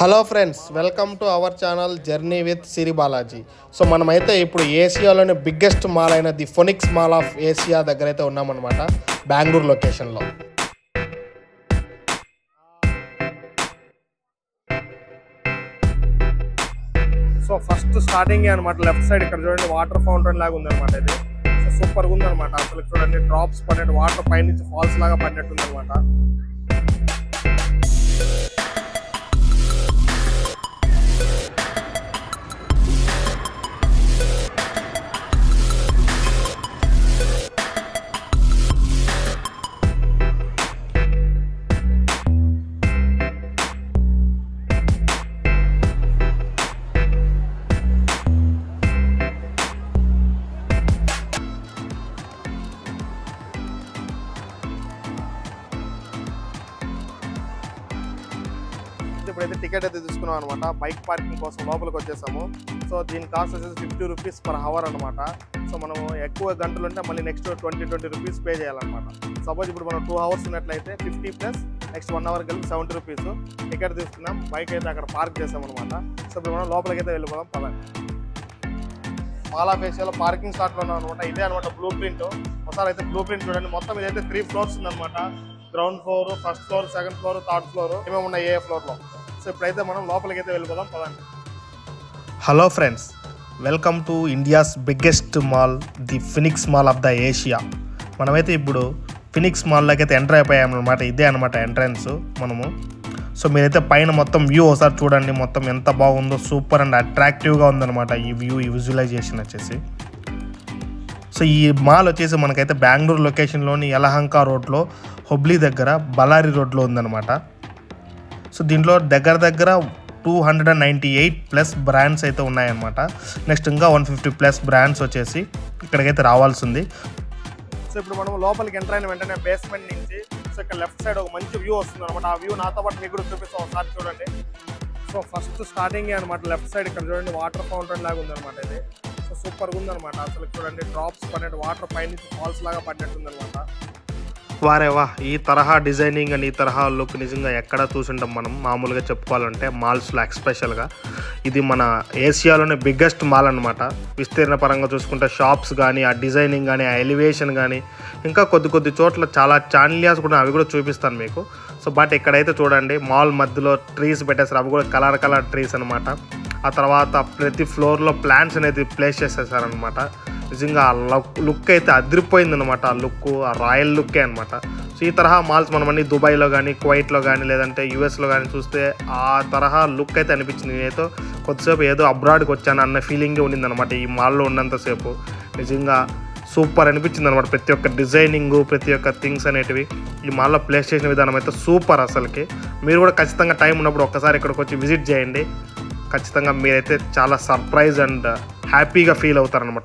Hello friends welcome to our channel journey with Siri Balaji so మనమైతే ఇప్పుడు ఏసియాలోని బిగ్గెస్ట్ మాల్ అయిన the Phoenix Mall of Asia దగ్గర అయితే ఉన్నామన్నమాట బెంగళూరు లొకేషన్లో సో ఫస్ట్ స్టార్టింగ్ అనమాట లెఫ్ట్ సైడ్ ఇక్కడ చూడండి వాటర్ ఫౌంటైన్ లాగా ఉందన్నమాట ఇది సో సూపర్గా ఉందన్నమాట అసలు చూడండి డ్రాప్స్ పడినట్టు వాటర్ పైనుంచి ఫాల్స్ లాగా పడినట్టు ఉందన్నమాట ఇప్పుడైతే టికెట్ అయితే తీసుకున్నాం అనమాట బైక్ పార్కింగ్ కోసం లోపలికి వచ్చేసాము సో దీని కాస్ట్ వచ్చేసి ఫిఫ్టీ రూపీస్ పర్ అవర్ అనమాట సో మనం ఎక్కువ గంటలు ఉంటే మళ్ళీ next twenty twenty rupees pay చేయాలన్నమాట సపోజ్ ఇప్పుడు మనం టూ అవర్స్ ఉన్నట్లయితే fifty plus next one hour కలిపి సెవెంటీ రూపీస్ టికెట్ తీసుకున్నాం బైక్ అయితే అక్కడ పార్క్ చేసాం అనమాట సో ఇప్పుడు మనం లోపలికి అయితే వెళ్ళిపోదాం పద మాలా ఫేషియల్ పార్కింగ్ స్లాట్లో ఉన్నాం అనమాట ఇదే అనమాట బ్లూ ప్రింట్ ఒకసారి అయితే బ్లూ ప్రింట్ చూడండి మొత్తం ఇదైతే త్రీ ఫ్లోర్స్ ఉందన్నమాట ground floor first floor second floor third floor ఏమేమి ఉన్నాయి ఏ ఫ్లోర్లో సో ఇప్పుడైతే మనం లోపలికి అయితే వెళ్ళిపోదాం పదండి hello friends welcome to India's biggest mall the Phoenix Mall of the Asia మనమైతే ఇప్పుడు ఫినిక్స్ మాల్లోకి అయితే ఎంటర్ అయిపోయామన్నమాట ఇదే అనమాట ఎంట్రన్స్ మనము సో మీరైతే పైన మొత్తం వ్యూ ఒకసారి చూడండి మొత్తం ఎంత బాగుందో సూపర్ అండ్ అట్రాక్టివ్గా ఉందన్నమాట ఈ వ్యూ ఈ విజువలైజేషన్ వచ్చేసి సో ఈ మాల్ వచ్చేసి మనకైతే బెంగళూరు లొకేషన్లోని యలహంక రోడ్లో హుబ్లీ దగ్గర బళ్ళారి రోడ్లో ఉందన్నమాట సో దీంట్లో దగ్గర దగ్గర two hundred and ninety eight plus brands అయితే ఉన్నాయన్నమాట నెక్స్ట్ ఇంకా వన్ ఫిఫ్టీ ప్లస్ బ్రాండ్స్ వచ్చేసి ఇక్కడికైతే రావాల్సి ఉంది సో ఇప్పుడు మనం లోపలికి ఎంటర్ అయిన వెంటనే బేస్మెంట్ నుంచి సో ఇక్కడ లెఫ్ట్ సైడ్ ఒక మంచి వ్యూ వస్తుంది అనమాట ఆ వ్యూ నాతో పాటు మీకు కూడా చూపిస్తాం ఒకసారి చూడండి సో ఫస్ట్ స్టార్టింగ్ అనమాట లెఫ్ట్ సైడ్ ఇక్కడ చూడండి వాటర్ ఫౌంటైన్ లాగా ఉందన్నమాట ఇది సో సూపర్గా ఉందన్నమాట అసలు చూడండి డ్రాప్స్ పడినట్టు వాటర్ పైనుంచి ఫాల్స్ లాగా పడినట్టు ఉందన్నమాట వారే వా ఈ తరహా డిజైనింగ్ అండ్ ఈ తరహా లుక్ నిజంగా ఎక్కడ చూసుంటాం మనం మామూలుగా చెప్పుకోవాలంటే మాల్స్లో ఎక్స్పెషల్గా ఇది మన ఏషియాలోనే బిగ్గెస్ట్ మాల్ అనమాట విస్తీర్ణ పరంగా చూసుకుంటే షాప్స్ కానీ ఆ డిజైనింగ్ కానీ ఆ ఎలివేషన్ కానీ ఇంకా కొద్ది కొద్ది చోట్ల చాలా చాన్లియాస్ కూడా అవి కూడా చూపిస్తాను మీకు సో బట్ ఇక్కడైతే చూడండి మాల్ మధ్యలో ట్రీస్ పెట్టేస్తారు అవి కూడా కలర్ కలర్ ట్రీస్ అనమాట ఆ తర్వాత ప్రతి ఫ్లోర్లో ప్లాంట్స్ అనేది ప్లేస్ చేసేసారనమాట నిజంగా ఆ లుక్ లుక్ అయితే అదిరిపోయింది అనమాట ఆ లుక్ ఆ రాయల్ లుక్కే అనమాట సో ఈ తరహా మాల్స్ మనం అన్ని దుబాయ్లో కానీ కువైట్లో కానీ లేదంటే యూఎస్లో కానీ చూస్తే ఆ తరహా లుక్ అయితే అనిపించింది నేనైతే కొద్దిసేపు ఏదో అబ్రాడ్కి వచ్చాను అన్న ఫీలింగే ఉండింది అనమాట ఈ మాల్లో ఉన్నంతసేపు నిజంగా సూపర్ అనిపించింది అనమాట ప్రతి ఒక్క డిజైనింగ్ ప్రతి ఒక్క థింగ్స్ అనేటివి ఈ మాల్లో ప్లేస్ చేసిన విధానం అయితే సూపర్ అసలుకి మీరు కూడా ఖచ్చితంగా టైం ఉన్నప్పుడు ఒక్కసారి ఇక్కడికి వచ్చి విజిట్ చేయండి ఖచ్చితంగా మీరైతే చాలా సర్ప్రైజ్ అండ్ హ్యాపీగా ఫీల్ అవుతారనమాట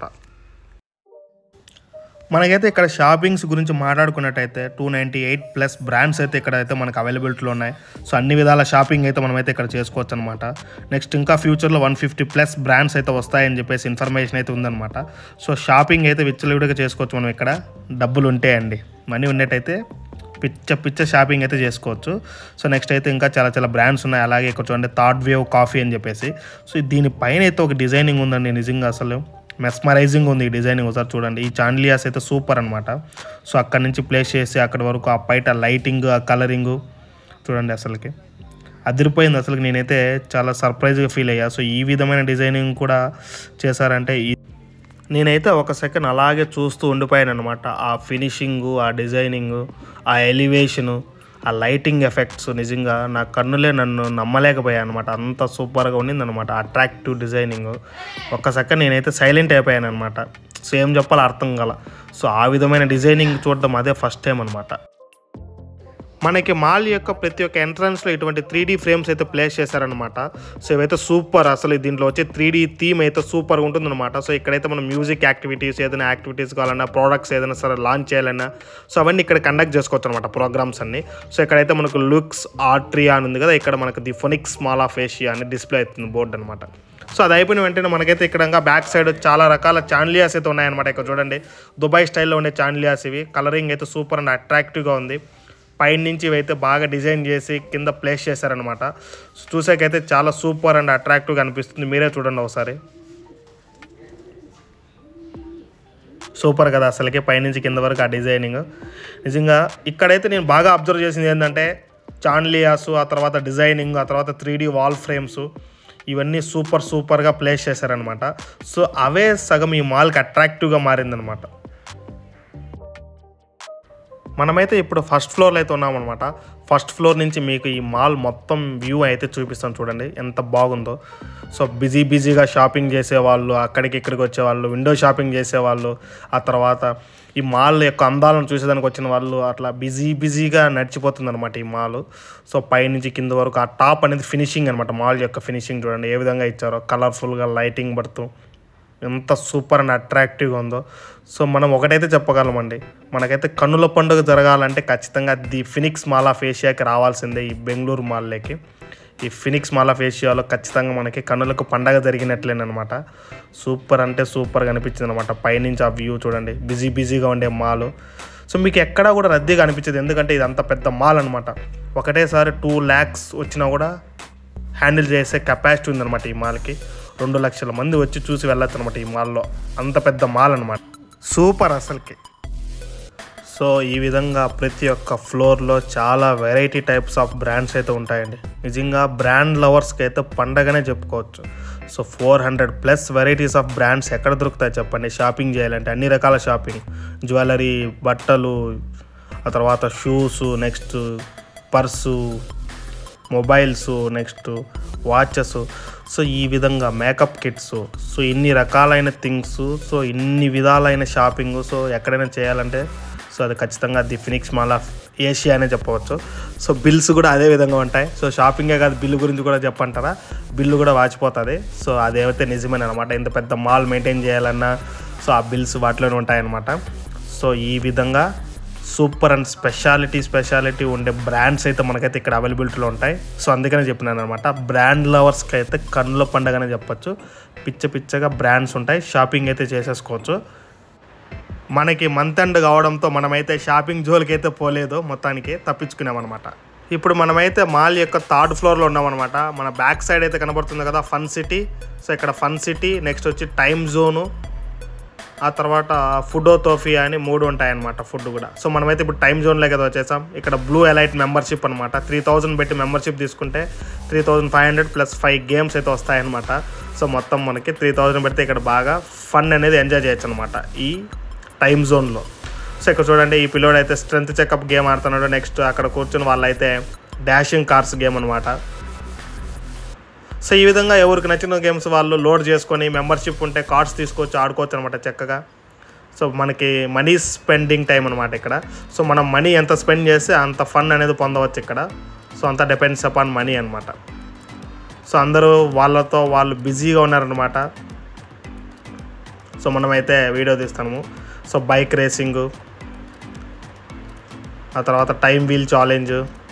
మనకైతే ఇక్కడ షాపింగ్స్ గురించి మాట్లాడుకున్నట్టయితే two ninety eight plus brands అయితే ఇక్కడ అయితే మనకు అవైలబిలిటీలో ఉన్నాయి సో అన్ని విధాల షాపింగ్ అయితే మనమైతే ఇక్కడ చేసుకోవచ్చు అనమాట నెక్స్ట్ ఇంకా ఫ్యూచర్లో వన్ ఫిఫ్టీ ప్లస్ బ్రాండ్స్ అయితే వస్తాయని చెప్పేసి ఇన్ఫర్మేషన్ అయితే ఉందన్నమాట సో షాపింగ్ అయితే విచ్చలవిడిగా చేసుకోవచ్చు మనం ఇక్కడ డబ్బులు ఉంటాయండి మనీ ఉన్నట్టయితే పిచ్చ పిచ్చ షాపింగ్ అయితే చేసుకోవచ్చు సో నెక్స్ట్ అయితే ఇంకా చాలా చాలా బ్రాండ్స్ ఉన్నాయి అలాగే ఇక్కడ చూడండి థర్డ్ వేవ్ కాఫీ అని చెప్పేసి సో దీనిపైన అయితే ఒక డిజైనింగ్ ఉందండి నిజంగా అసలు మెస్మరైజింగ్ ఉంది ఈ డిజైనింగ్ ఒకసారి చూడండి ఈ చాండ్లియాస్ అయితే సూపర్ అనమాట సో అక్కడ నుంచి ప్లేస్ చేసి అక్కడి వరకు ఆ బయట లైటింగ్ ఆ కలరింగ్ చూడండి అసలుకి అదిరిపోయింది అసలు నేనైతే చాలా సర్ప్రైజ్గా ఫీల్ అయ్యా సో ఈ విధమైన డిజైనింగ్ కూడా చేశారంటే ఈ నేనైతే ఒక సెకండ్ అలాగే చూస్తూ ఉండిపోయాను అనమాట ఆ ఫినిషింగు ఆ డిజైనింగు ఆ ఎలివేషను ఆ లైటింగ్ ఎఫెక్ట్స్ నిజంగా నా కన్నులే నన్ను నమ్మలేకపోయాను అనమాట అంత సూపర్గా ఉండింది అనమాట అట్రాక్టివ్ డిజైనింగ్ ఒక్క సెకండ్ నేనైతే సైలెంట్ అయిపోయాను అనమాట సో ఏం చెప్పాలో అర్థం కల సో ఆ విధమైన డిజైనింగ్ చూడడం అదే ఫస్ట్ టైం అనమాట మనకి మాల్ యొక్క ప్రతి ఒక్క ఎంట్రన్స్లో ఇటువంటి త్రీ డీ ఫ్రేమ్స్ అయితే ప్లేస్ చేశారనమాట సో ఇవైతే సూపర్ అసలు దీంట్లో వచ్చే త్రీ డీ థీమ్ అయితే సూపర్గా ఉంటుందన్నమాట సో ఇక్కడైతే మనం మ్యూజిక్ యాక్టివిటీస్ ఏదైనా యాక్టివిటీస్ కావాలన్నా ప్రోడక్ట్స్ ఏదైనా సరే లాంచ్ చేయాలన్నా సో అవన్నీ ఇక్కడ కండక్ట్ చేసుకోవచ్చు అనమాట ప్రోగ్రామ్స్ అన్ని సో ఇక్కడైతే మనకు లుక్స్ ఆర్ట్రియా అని ఉంది కదా ఇక్కడ మనకు the Phoenix Mall of Asia అని డిస్ప్లే అవుతుంది బోర్డు అనమాట సో అది అయిపోయిన వెంటనే మనకైతే ఇక్కడ ఇంకా బ్యాక్ సైడ్ చాలా రకాల చాండ్లియాస్ అయితే ఉన్నాయన్నమాట ఇక్కడ చూడండి దుబాయ్ స్టైల్లో ఉండే చాండ్లియాస్ ఇవి కలరింగ్ అయితే సూపర్ అండ్ అట్రాక్టివ్గా ఉంది పైన నుంచి ఇవైతే బాగా డిజైన్ చేసి కింద ప్లేస్ చేశారనమాట చూసాకైతే చాలా సూపర్ అండ్ అట్రాక్టివ్గా అనిపిస్తుంది మీరే చూడండి ఒకసారి సూపర్ కదా అసలుకి పైనుంచి కింద వరకు ఆ డిజైనింగ్ నిజంగా ఇక్కడైతే నేను బాగా అబ్జర్వ్ చేసింది ఏంటంటే చాన్లియాస్ ఆ తర్వాత డిజైనింగ్ ఆ తర్వాత త్రీ వాల్ ఫ్రేమ్స్ ఇవన్నీ సూపర్ సూపర్గా ప్లేస్ చేశారనమాట సో అవే సగం ఈ మాల్కి అట్రాక్టివ్గా మారిందనమాట మనమైతే ఇప్పుడు ఫస్ట్ ఫ్లోర్లో అయితే ఉన్నామన్నమాట ఫస్ట్ ఫ్లోర్ నుంచి మీకు ఈ మాల్ మొత్తం వ్యూ అయితే చూపిస్తాను చూడండి ఎంత బాగుందో సో బిజీ బిజీగా షాపింగ్ చేసేవాళ్ళు అక్కడికి ఇక్కడికి వచ్చేవాళ్ళు విండో షాపింగ్ చేసేవాళ్ళు ఆ తర్వాత ఈ మాల్ యొక్క అందాలను చూసేదానికి వచ్చిన వాళ్ళు అట్లా బిజీ బిజీగా నడిచిపోతుంది అనమాట ఈ మాల్ సో పైనుంచి కింద వరకు ఆ టాప్ అనేది ఫినిషింగ్ అనమాట మాల్ యొక్క ఫినిషింగ్ చూడండి ఏ విధంగా ఇచ్చారో కలర్ఫుల్గా లైటింగ్ పడుతూ ఎంత సూపర్ అండ్ అట్రాక్టివ్గా ఉందో సో మనం ఒకటైతే చెప్పగలమండి మనకైతే కన్నుల పండుగ జరగాలంటే ఖచ్చితంగా ది ఫినిక్స్ మాల్ ఆఫ్ ఏషియాకి రావాల్సిందే ఈ బెంగళూరు మాల్లోకి ఈ ఫినిక్స్ మాల్ ఆఫ్ ఏషియాలో ఖచ్చితంగా మనకి కన్నులకు పండగ జరిగినట్లేనమాట సూపర్ అంటే సూపర్గా అనిపించింది అనమాట పైనుంచి ఆ వ్యూ చూడండి బిజీ బిజీగా ఉండే మాల్ సో మీకు ఎక్కడా కూడా రద్దీగా అనిపించదు ఎందుకంటే ఇది అంత పెద్ద మాల్ అనమాట ఒకటేసారి టూ ల్యాక్స్ వచ్చినా కూడా హ్యాండిల్ చేసే కెపాసిటీ ఉందన్నమాట ఈ మాల్కి రెండు లక్షల మంది వచ్చి చూసి వెళ్ళొచ్చు అనమాట ఈ మాల్లో అంత పెద్ద మాల్ అనమాట సూపర్ అసలుకి సో ఈ విధంగా ప్రతి ఒక్క ఫ్లోర్లో చాలా వెరైటీ టైప్స్ ఆఫ్ బ్రాండ్స్ అయితే ఉంటాయండి నిజంగా బ్రాండ్ లవర్స్కి అయితే పండగనే చెప్పుకోవచ్చు so four hundred plus varieties of brands ఎక్కడ దొరుకుతాయి చెప్పండి షాపింగ్ చేయాలంటే అన్ని రకాల షాపింగ్ జ్యువెలరీ బట్టలు ఆ తర్వాత shoes next purse mobiles next watches so ఈ విధంగా మేకప్ కిట్స్ సో ఇన్ని రకాలైన థింగ్స్ సో ఇన్ని విధాలైన షాపింగ్ సో ఎక్కడైనా చేయాలంటే సో అది ఖచ్చితంగా the Phoenix Mall of Asia అనే చెప్పవచ్చు సో బిల్స్ కూడా అదే విధంగా ఉంటాయి సో షాపింగే కాదు బిల్లు గురించి కూడా చెప్పంటారా బిల్లు కూడా వాచిపోతుంది సో అదేమైతే నిజమేన అనమాట ఇంత పెద్ద మాల్ మెయింటైన్ చేయాలన్నా సో ఆ బిల్స్ వాటిలోనే ఉంటాయన్నమాట సో ఈ విధంగా సూపర్ అండ్ స్పెషాలిటీ స్పెషాలిటీ ఉండే బ్రాండ్స్ అయితే మనకైతే ఇక్కడ అవైలబిలిటీలో ఉంటాయి సో అందుకనే చెప్పినాను అనమాట బ్రాండ్ లవర్స్కి అయితే కన్నుల పండగనే చెప్పొచ్చు పిచ్చ పిచ్చగా బ్రాండ్స్ ఉంటాయి షాపింగ్ అయితే చేసేసుకోవచ్చు మనకి మంత్ ఎండ్ కావడంతో మనమైతే షాపింగ్ జోలికి అయితే పోలేదు మొత్తానికి తప్పించుకున్నామన్నమాట ఇప్పుడు మనమైతే మాల్ యొక్క థర్డ్ ఫ్లోర్లో ఉన్నామన్నమాట మన బ్యాక్ సైడ్ అయితే కనబడుతుంది కదా ఫన్ సిటీ సో ఇక్కడ ఫన్ సిటీ నెక్స్ట్ వచ్చి టైమ్ జోను ఆ తర్వాత ఫుడో తోఫియా అని మూడు ఉంటాయన్నమాట ఫుడ్ కూడా సో మనమైతే ఇప్పుడు టైం జోన్లో కదా వచ్చేసాం ఇక్కడ బ్లూ ఎలైట్ మెంబర్షిప్ అనమాట త్రీ థౌజండ్ పెట్టి మెంబర్షిప్ తీసుకుంటే three thousand five hundred plus five games అయితే వస్తాయన్నమాట సో మొత్తం మనకి త్రీ థౌజండ్ పెడితే ఇక్కడ బాగా ఫన్ అనేది ఎంజాయ్ చేయొచ్చు అనమాట ఈ టైం జోన్లో సో ఇక్కడ చూడండి ఈ పిల్లోడు అయితే స్ట్రెంత్ చెకప్ గేమ్ ఆడుతున్నాడు నెక్స్ట్ అక్కడ కూర్చుని వాళ్ళైతే డాషింగ్ కార్స్ గేమ్ అనమాట సో ఈ విధంగా ఎవరికి నచ్చిన గేమ్స్ వాళ్ళు లోడ్ చేసుకొని మెంబర్షిప్ ఉంటే కార్డ్స్ తీసుకొచ్చి ఆడుకోవచ్చు అనమాట చక్కగా సో మనకి మనీ స్పెండింగ్ టైం అనమాట ఇక్కడ సో మనం మనీ ఎంత స్పెండ్ చేస్తే అంత ఫన్ అనేది పొందవచ్చు ఇక్కడ సో అంతా డిపెండ్స్ అపాన్ మనీ అనమాట సో అందరూ వాళ్ళతో వాళ్ళు బిజీగా ఉన్నారనమాట సో మనమైతే వీడియో తీస్తాము సో బైక్ రేసింగ్ ఆ తర్వాత time wheel challenge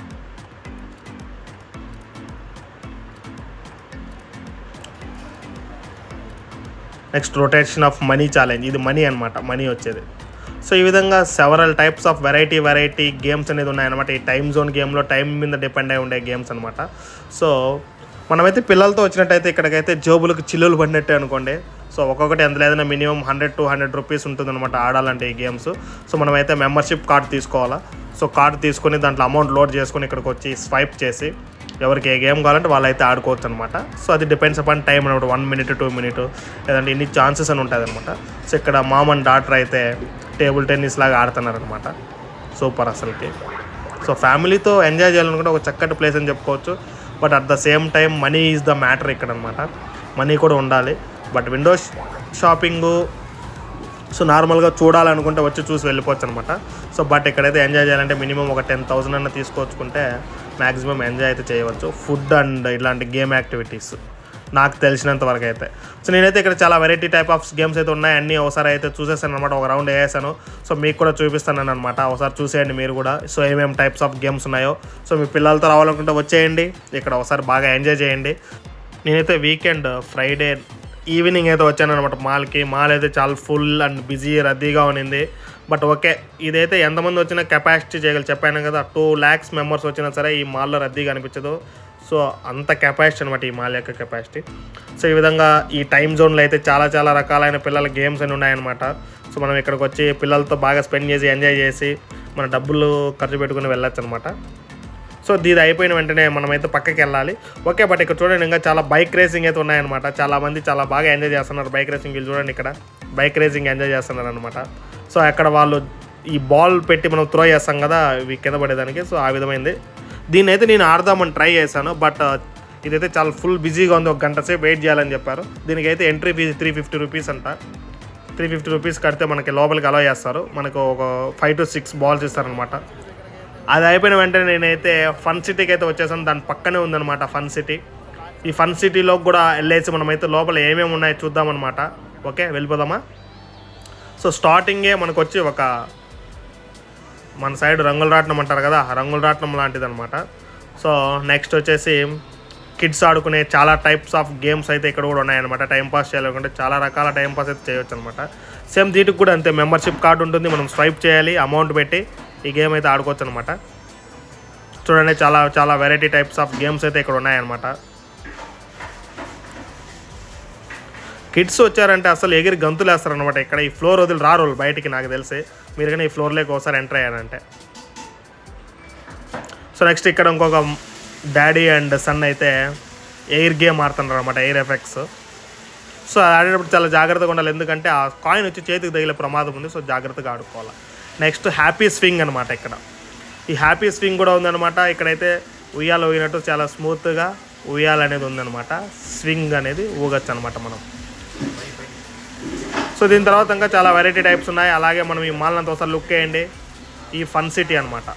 next rotation of money challenge ఇది మనీ అనమాట మనీ వచ్చేది సో ఈ విధంగా several types of variety variety games అనేది ఉన్నాయన్నమాట ఈ టైం జోన్ గేమ్లో టైం మీద డిపెండ్ అయి ఉండే గేమ్స్ అనమాట సో మనమైతే పిల్లలతో వచ్చినట్టయితే ఇక్కడికైతే జోబులకు చిల్లులు పడినట్టే అనుకోండి సో ఒక్కొక్కటి ఎంత లేదన్నా minimum hundred to hundred rupees ఉంటుందన్నమాట ఆడాలంటే ఈ గేమ్స్ సో మనమైతే మెంబర్షిప్ కార్డ్ తీసుకోవాలా సో కార్డు తీసుకొని దాంట్లో అమౌంట్ లోడ్ చేసుకొని ఇక్కడికి వచ్చి స్వైప్ చేసి ఎవరికి ఏ గేమ్ కావాలంటే వాళ్ళైతే ఆడుకోవచ్చు అనమాట సో అది డిపెండ్స్ అపాన్ టైం అనమాట వన్ మినిట్ టూ మినిట్ లేదంటే ఇన్ని ఛాన్సెస్ అని ఉంటుంది అనమాట సో ఇక్కడ మామ్ అండ్ డాటర్ అయితే టేబుల్ టెన్నిస్ లాగా ఆడుతున్నారనమాట సూపర్ అసలుకి సో ఫ్యామిలీతో ఎంజాయ్ చేయాలనుకుంటే ఒక చక్కటి ప్లేస్ అని చెప్పుకోవచ్చు but at the same time money is the matter ఇక్కడ అనమాట మనీ కూడా ఉండాలి బట్ విండోస్ షాపింగు సో నార్మల్గా చూడాలనుకుంటే వచ్చి చూసి వెళ్ళిపోవచ్చు అనమాట సో బట్ ఇక్కడైతే ఎంజాయ్ చేయాలంటే మినిమం ఒక టెన్ థౌసండ్ అన్న తీసుకొచ్చుకుంటే మ్యాక్సిమం ఎంజాయ్ అయితే చేయవచ్చు ఫుడ్ అండ్ ఇలాంటి గేమ్ యాక్టివిటీస్ నాకు తెలిసినంత వరకు అయితే సో నేనైతే ఇక్కడ చాలా వెరైటీ టైప్ ఆఫ్ గేమ్స్ అయితే ఉన్నాయి అన్నీ ఒకసారి అయితే చూసేసాను అనమాట ఒక రౌండ్ వేసాను సో మీకు కూడా చూపిస్తాను అనమాట ఒకసారి చూసేయండి మీరు కూడా సో ఏమేమి టైప్స్ ఆఫ్ గేమ్స్ ఉన్నాయో సో మీ పిల్లలతో రావాలనుకుంటే వచ్చేయండి ఇక్కడ ఒకసారి బాగా ఎంజాయ్ చేయండి నేనైతే వీకెండ్ ఫ్రైడే ఈవినింగ్ అయితే వచ్చాను అనమాట మాల్కి మాల్ అయితే చాలా ఫుల్ అండ్ బిజీ రద్దీగా ఉన్నింది బట్ ఓకే ఇదైతే ఎంతమంది వచ్చినా కెపాసిటీ చేయగలి చెప్పాను కదా టూ ల్యాక్స్ మెంబర్స్ వచ్చినా సరే ఈ మాల్లో రద్దీగా అనిపించదు సో అంత కెపాసిటీ అనమాట ఈ మాల్ యొక్క కెపాసిటీ సో ఈ విధంగా ఈ టైం జోన్లో అయితే చాలా చాలా రకాలైన పిల్లల గేమ్స్ అని ఉన్నాయన్నమాట సో మనం ఇక్కడికి వచ్చి పిల్లలతో బాగా స్పెండ్ చేసి ఎంజాయ్ చేసి మన డబ్బులు ఖర్చు పెట్టుకుని వెళ్ళొచ్చు అనమాట సో ఇది అయిపోయిన వెంటనే మనమైతే పక్కకి వెళ్ళాలి ఓకే బట్ ఇక్కడ చూడండి ఇంకా చాలా బైక్ రేసింగ్ అయితే ఉన్నాయన్నమాట చాలా మంది చాలా బాగా ఎంజాయ్ చేస్తున్నారు బైక్ రేసింగ్ వీళ్ళు చూడండి ఇక్కడ బైక్ రేసింగ్ ఎంజాయ్ చేస్తున్నారు అనమాట సో అక్కడ వాళ్ళు ఈ బాల్ పెట్టి మనం త్రో చేస్తాం కదా ఇవి కింద పడేదానికి సో ఆ విధమైంది దీన్ని అయితే నేను ఆడదామని ట్రై చేశాను బట్ ఇదైతే చాలా ఫుల్ బిజీగా ఉంది ఒక గంట సేపు వెయిట్ చేయాలని చెప్పారు దీనికి అయితే entry fees three fifty rupees అంట త్రీ ఫిఫ్టీ రూపీస్ కడితే మనకి లోపలికి అలౌ చేస్తారు మనకు ఒక ఫైవ్ టు సిక్స్ బాల్స్ ఇస్తారనమాట అది అయిపోయిన వెంటనే నేనైతే ఫన్ సిటీకి అయితే వచ్చేసాను దాని పక్కనే ఉందన్నమాట ఫన్ సిటీ ఈ ఫన్ సిటీలో కూడా వెళ్ళేసి మనమైతే లోపల ఏమేమి ఉన్నాయో చూద్దామన్నమాట ఓకే వెళ్ళిపోదామా సో స్టార్టింగే మనకు వచ్చి ఒక మన సైడ్ రంగుల రాట్నం అంటారు కదా ఆ రంగుల రాట్నం లాంటిది అనమాట సో నెక్స్ట్ వచ్చేసి కిడ్స్ ఆడుకునే చాలా టైప్స్ ఆఫ్ గేమ్స్ అయితే ఇక్కడ కూడా ఉన్నాయన్నమాట టైం పాస్ చేయాలనుకుంటే చాలా రకాల టైం పాస్ అయితే చేయొచ్చు అనమాట సేమ్ దీటికి కూడా అంతే మెంబర్షిప్ కార్డు ఉంటుంది మనం స్వైప్ చేయాలి అమౌంట్ పెట్టి ఈ గేమ్ అయితే ఆడుకోవచ్చు అనమాట చూడండి చాలా చాలా వెరైటీ టైప్స్ ఆఫ్ గేమ్స్ అయితే ఇక్కడ ఉన్నాయన్నమాట కిడ్స్ వచ్చారంటే అసలు ఎగిరి గంతులు వేస్తారనమాట ఇక్కడ ఈ ఫ్లోర్ వదిలి రారు వాళ్ళు బయటికి నాకు తెలిసి మీరు కానీ ఈ ఫ్లోర్లోకి ఒకసారి ఎంటర్ అయ్యారంటే సో నెక్స్ట్ ఇక్కడ ఇంకొక డాడీ అండ్ సన్ అయితే ఎయిర్ గేమ్ ఆడుతున్నారు అనమాట ఎయిర్ ఎఫెక్ట్స్ సో అది ఆడేటప్పుడు చాలా జాగ్రత్తగా ఉండాలి ఎందుకంటే ఆ కాయిన్ వచ్చి చేతికి తగిలే ప్రమాదం ఉంది సో జాగ్రత్తగా ఆడుకోవాలి నెక్స్ట్ హ్యాపీ స్వింగ్ అనమాట ఇక్కడ ఈ హ్యాపీ స్వింగ్ కూడా ఉందన్నమాట ఇక్కడైతే ఉయ్యాల ఊగినట్టు చాలా స్మూత్గా ఉయ్యాల అనేది ఉందన్నమాట స్వింగ్ అనేది ఊగచ్చు అనమాట మనం సో దీని తర్వాత ఇంకా చాలా వెరైటీ టైప్స్ ఉన్నాయి అలాగే మనం ఈ మాల్ అంతా ఒకసారి లుక్ వేయండి ఈ ఫన్ సిటీ అనమాట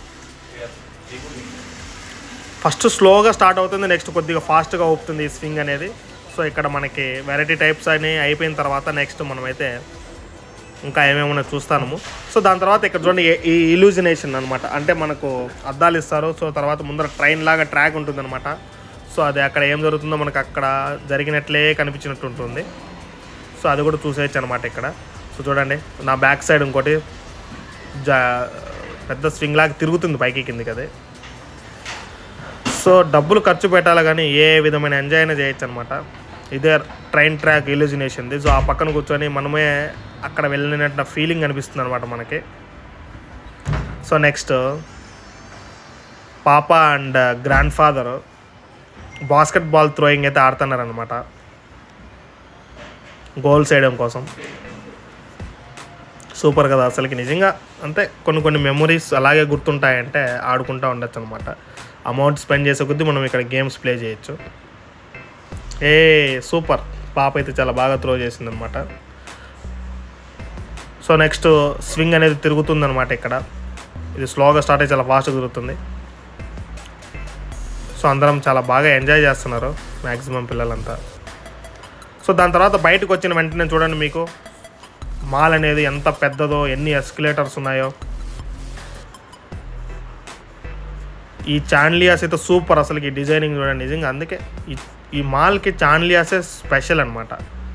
ఫస్ట్ స్లోగా స్టార్ట్ అవుతుంది నెక్స్ట్ కొద్దిగా ఫాస్ట్గా ఊపుతుంది ఈ స్వింగ్ అనేది సో ఇక్కడ మనకి వెరైటీ టైప్స్ అని అయిపోయిన తర్వాత నెక్స్ట్ మనమైతే ఇంకా ఏమేమన్నా చూస్తాము సో దాని తర్వాత ఇక్కడ చూడండి ఏ- ఈ ఇల్యూజినేషన్ అనమాట అంటే మనకు అద్దాలు ఇస్తారు సో తర్వాత ముందర ట్రైన్ లాగా ట్రాక్ ఉంటుందన్నమాట సో అది అక్కడ ఏం జరుగుతుందో మనకు అక్కడ జరిగినట్లే కనిపించినట్టు ఉంటుంది సో అది కూడా చూసేయచ్చు అనమాట ఇక్కడ సో చూడండి నా బ్యాక్ సైడ్ ఇంకోటి జా పెద్ద స్వింగ్ లాగా తిరుగుతుంది పైకి కిందికి అది సో డబ్బులు ఖర్చు పెట్టాలి కానీ ఏ విధమైన ఎంజాయ్ అయినా చేయొచ్చు అనమాట ఇదే ట్రైన్ ట్రాక్ ఇల్యూజినేషన్ది సో ఆ పక్కన కూర్చొని మనమే అక్కడ వెళ్ళినట్టు ఫీలింగ్ అనిపిస్తుంది అనమాట మనకి సో నెక్స్ట్ పాప and grandfather basketball throwing అయితే ఆడుతున్నారు అనమాట గోల్స్ వేయడం కోసం సూపర్ కదా అసలుకి నిజంగా అంటే కొన్ని కొన్ని మెమొరీస్ అలాగే గుర్తుంటాయంటే ఆడుకుంటూ ఉండొచ్చు అనమాట అమౌంట్ స్పెండ్ చేసే కొద్దీ మనం ఇక్కడ గేమ్స్ ప్లే చేయొచ్చు ఏ సూపర్ పాప అయితే చాలా బాగా త్రో చేసింది అనమాట సో నెక్స్ట్ స్వింగ్ అనేది తిరుగుతుంది అనమాట ఇక్కడ ఇది స్లోగా స్టార్ట్ అయ్యి చాలా ఫాస్ట్గా తిరుగుతుంది సో అందరం చాలా బాగా ఎంజాయ్ చేస్తున్నారు మ్యాక్సిమం పిల్లలంతా సో దాని తర్వాత బయటకు వచ్చిన వెంటనే చూడండి మీకు మాల్ అనేది ఎంత పెద్దదో ఎన్ని ఎస్కలేటర్స్ ఉన్నాయో ఈ చాన్లియాస్ అయితే సూపర్ అసలు ఈ డిజైనింగ్ చూడండి నిజంగా అందుకే ఈ ఈ మాల్కి చాన్లియాసే స్పెషల్ అనమాట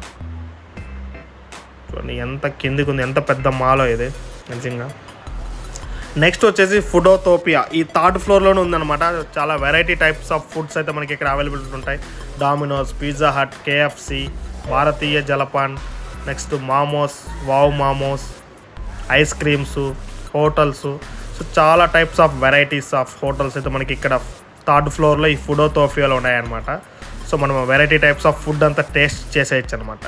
చూడండి ఎంత కిందికి ఉంది ఎంత పెద్ద మాలో ఇది నిజంగా నెక్స్ట్ వచ్చేసి ఫుడోతోపియా ఈ థర్డ్ ఫ్లోర్లోనే ఉందన్నమాట చాలా వెరైటీ టైప్స్ ఆఫ్ ఫుడ్స్ అయితే మనకి ఇక్కడ అవైలబిలిటీ ఉంటాయి Domino's Pizza Hut KFC Bharatiya Jalpan next momos wow momos ice creams hotels so చాలా types of varieties of hotels అయితే మనకి ఇక్కడ థర్డ్ ఫ్లోర్లో ఈ ఫుడోతోఫియాలో ఉన్నాయన్నమాట సో మనం వెరైటీ టైప్స్ ఆఫ్ ఫుడ్ అంతా టేస్ట్ చేసేయచ్చు అనమాట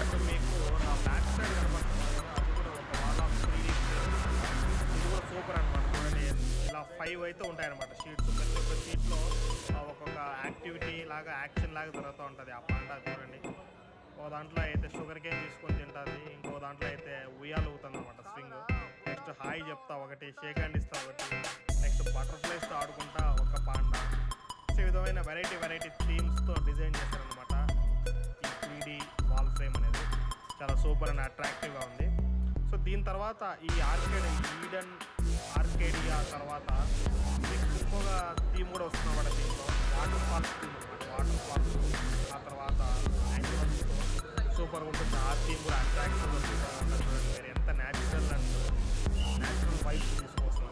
సూపర్ అనమాట చూడండి ఇలా ఫైవ్ అయితే ఉంటాయి అనమాట షీట్స్ ప్రతి ఒక్క షీట్లో ఒక్కొక్క యాక్టివిటీ లాగా యాక్షన్ లాగా జరుగుతూ ఉంటుంది ఆ పాండా చూడండి ఓ దాంట్లో అయితే షుగర్ కేన్ తీసుకొని తింటుంది ఇంకో దాంట్లో అయితే ఉయ్యాలు ఊగుతుంది అనమాట స్వింగ్ నెక్స్ట్ హాయ్ చెప్తా ఒకటి షేక్ హ్యాండ్ ఇస్తా ఒకటి నెక్స్ట్ బటర్ఫ్లైస్తో ఆడుకుంటా ఒక పాండా సో ఈ విధమైన వెరైటీ వెరైటీ థీమ్స్తో డిజైన్ చేశారనమాట ఈ త్రీ డి వాల్ ఫ్రేమ్ అనేది చాలా సూపర్ అండ్ అట్రాక్టివ్గా ఉంది సో దీని తర్వాత ఈ ఆర్కేడ్ ఈడెన్ ఆర్కేడియా తర్వాత నెక్స్ట్ ఇంకొక థీమ్ కూడా వస్తుంది అన్నమాట దీంట్లో వాటర్ ఫాల్స్ థీమ్ అనమాట వాటర్ ఫాల్స్ ఆ తర్వాత animals. సూపర్గా ఉంటుంది ఆ థీమ్ కూడా అట్రాక్షన్ ఉంటుంది చూడండి మీరు ఎంత న్యాచురల్ అండ్ న్యాచురల్ వైబ్స్ తీసుకొస్తున్నారు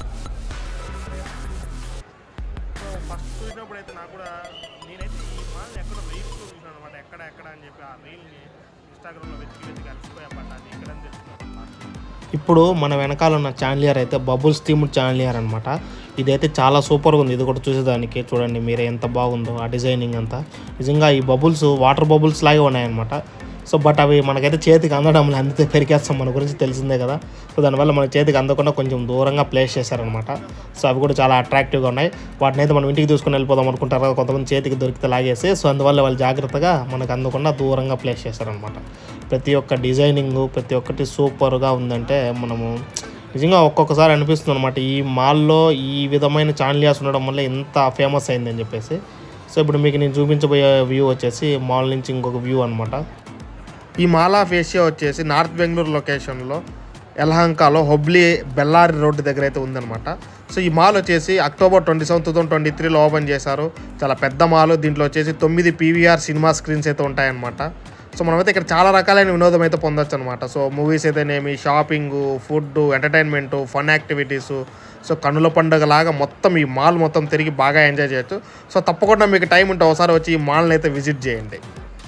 సో ఫస్ట్ చూసినప్పుడు అయితే నాకు కూడా నేనైతే ఈ మాల్ ఎక్కడ రీల్స్లో చూసాను అనమాట ఎక్కడ ఎక్కడ అని చెప్పి ఆ రీల్ని ఇన్స్టాగ్రామ్లో వెతికి వెతికి అలసిపోయా బట్ అది ఎక్కడని తెలుసుకున్నాను ఇప్పుడు మన వెనకాల ఉన్న చాన్లియర్ అయితే బబుల్స్ థీమ్డ్ చాన్లియర్ అనమాట ఇదైతే చాలా సూపర్గా ఉంది ఇది కూడా చూసేదానికి చూడండి మీరే ఎంత బాగుందో ఆ డిజైనింగ్ అంతా నిజంగా ఈ బబుల్స్ వాటర్ బబుల్స్ లాగే ఉన్నాయన్నమాట సో బట్ అవి మనకైతే చేతికి అందడం లేదు, అందితే పెరికేస్తాం మన గురించి తెలిసిందే కదా సో దానివల్ల మన చేతికి అందకుండా కొంచెం దూరంగా ప్లేస్ చేశారనమాట సో అవి కూడా చాలా అట్రాక్టివ్గా ఉన్నాయి వాటిని అయితే మనం ఇంటికి తీసుకుని వెళ్ళిపోదాం అనుకుంటారు కదా కొంతమంది చేతికి దొరికితే లాగేసి సో అందువల్ల వాళ్ళు జాగ్రత్తగా మనకు అందకుండా దూరంగా ప్లేస్ చేశారనమాట ప్రతి ఒక్క డిజైనింగ్ ప్రతి ఒక్కటి సూపర్గా ఉందంటే మనము నిజంగా ఒక్కొక్కసారి అనిపిస్తుంది అనమాట ఈ మాల్లో ఈ విధమైన చాన్లియాస్ ఉండడం వల్ల ఎంత ఫేమస్ అయిందని చెప్పేసి సో ఇప్పుడు మీకు నేను చూపించబోయే వ్యూ వచ్చేసి మాల్ నుంచి ఇంకొక వ్యూ అనమాట ఈ మాలా ఫేషియా వచ్చేసి నార్త్ బెంగళూరు లొకేషన్లో యలహంకలో హుబ్లీ బెల్లారి రోడ్డు దగ్గర అయితే ఉందన్నమాట సో ఈ మాల్ వచ్చేసి October twenty seven two thousand twenty త్రీలో ఓపెన్ చేశారు చాలా పెద్ద మాల్ దీంట్లో వచ్చేసి తొమ్మిది పీవీఆర్ సినిమా స్క్రీన్స్ అయితే ఉంటాయన్నమాట సో మనమైతే ఇక్కడ చాలా రకాలైన వినోదం అయితే పొందొచ్చు అనమాట సో మూవీస్ అయితేనేమి shopping food entertainment fun activities so కన్నుల పండుగ లాగా మొత్తం ఈ మాల్ మొత్తం తిరిగి బాగా ఎంజాయ్ చేయొచ్చు సో తప్పకుండా మీకు టైం ఉంటే ఒకసారి వచ్చి ఈ మాల్ని అయితే విజిట్ చేయండి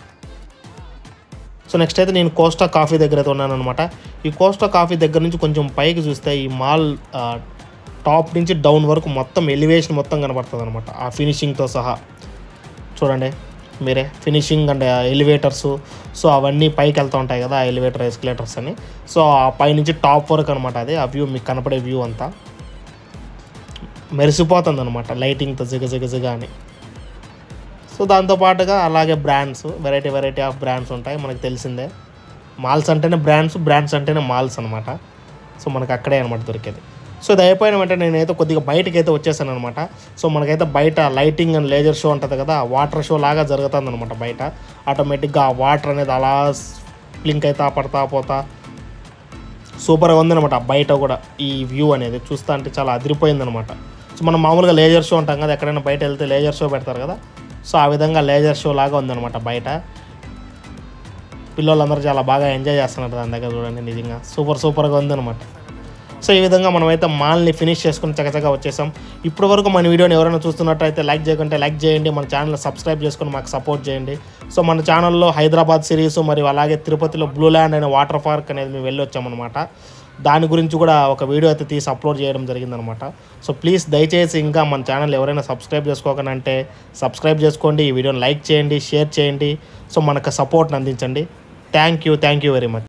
సో నెక్స్ట్ అయితే నేను కోస్టా కాఫీ దగ్గర అయితే ఉన్నాను అనమాట ఈ కోస్టా కాఫీ దగ్గర నుంచి కొంచెం పైకి చూస్తే ఈ మాల్ ఆ, టాప్ నుంచి డౌన్ వరకు మొత్తం ఎలివేషన్ మొత్తం కనబడుతుంది అనమాట ఆ ఫినిషింగ్తో సహా చూడండి మీరే ఫినిషింగ్ అండ్ ఎలివేటర్స్ సో అవన్నీ పైకి వెళ్తూ ఉంటాయి కదా ఆ ఎలివేటర్ ఎస్కలేటర్స్ అని సో ఆ పై నుంచి టాప్ వరకు అనమాట అది ఆ వ్యూ మీకు కనపడే వ్యూ అంతా మెరిసిపోతుంది అనమాట లైటింగ్తో జిగ జిగ జిగ అని సో దాంతో పాటుగా అలాగే brands variety variety of brands ఉంటాయి మనకు తెలిసిందే మాల్స్ అంటేనే బ్రాండ్స్ బ్రాండ్స్ అంటేనే మాల్స్ అనమాట సో మనకు అక్కడే అనమాట దొరికేది సో ఇది అయిపోయిన వెంటనే నేనైతే కొద్దిగా బయటకి అయితే వచ్చేసాను అనమాట సో మనకైతే బయట లైటింగ్ అండ్ లేజర్ షో ఉంటుంది కదా వాటర్ షో లాగా జరుగుతుంది అనమాట బయట ఆటోమేటిక్గా ఆ వాటర్ అనేది అలా బ్లింక్ అవుతా పడతా పోతా సూపర్గా ఉందన్నమాట బయట కూడా ఈ వ్యూ అనేది చూస్తా అంటే చాలా అదిరిపోయింది అనమాట సో మనం మామూలుగా లేజర్ షో ఉంటాం కదా ఎక్కడైనా బయట వెళ్తే లేజర్ షో పెడతారు కదా సో ఆ విధంగా లేజర్ షో లాగా ఉందన్నమాట బయట పిల్లలందరూ చాలా బాగా ఎంజాయ్ చేస్తున్నారు దాని దగ్గర చూడండి నిజంగా సూపర్ సూపర్గా ఉందన్నమాట సో ఈ విధంగా మనమైతే మాల్ని ఫినిష్ చేసుకుని చకచకా వచ్చేసాం ఇప్పటి వరకు మన వీడియోని ఎవరైనా చూస్తున్నట్టయితే లైక్ చేయకుంటే లైక్ చేయండి మన ఛానల్ సబ్స్క్రైబ్ చేసుకుని మాకు సపోర్ట్ చేయండి సో మన ఛానల్లో హైదరాబాద్ సిరీస్ మరియు అలాగే తిరుపతిలో బ్లూ ల్యాండ్ అనే వాటర్ పార్క్ అనేది మేము వెళ్ళి వచ్చామన్నమాట దాని గురించి కూడా ఒక వీడియో అయితే తీసి అప్లోడ్ చేయడం జరిగిందనమాట సో ప్లీజ్ దయచేసి ఇంకా మన ఛానల్ ఎవరైనా సబ్స్క్రైబ్ చేసుకోకుండా అంటే సబ్స్క్రైబ్ చేసుకోండి ఈ వీడియోని లైక్ చేయండి షేర్ చేయండి సో మనకు సపోర్ట్ని అందించండి thank you thank you very much